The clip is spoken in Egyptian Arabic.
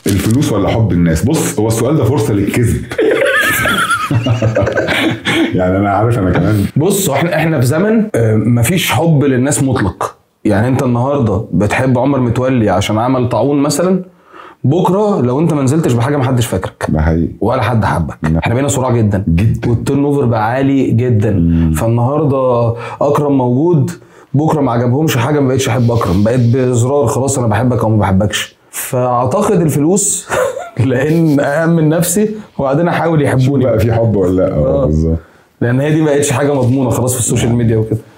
الفلوس ولا حب الناس بص هو السؤال ده فرصه للكذب يعني انا عارف انا كمان بص هو احنا احنا في زمن آه، مفيش حب للناس مطلق يعني انت النهارده بتحب عمر متولي عشان عمل طاعون مثلا بكره لو انت ما نزلتش بحاجه محدش فاكرك ده حقيقي ولا حد حبك نعم. احنا بقينا صراع جدا جدا. والتيرن اوفر بقى عالي جدا فالنهارده اكرم موجود بكره ما عجبهمش حاجه ما بقتش احب اكرم بقيت بزرار خلاص انا بحبك او ما بحبكش فاعتقد الفلوس لان اهم من نفسي وبعدين احاول شوف يحبوني بقى في حب ولا لا اه آه. بالظبط لان هي دي ما بقتش حاجه مضمونه خلاص في السوشيال ميديا وكده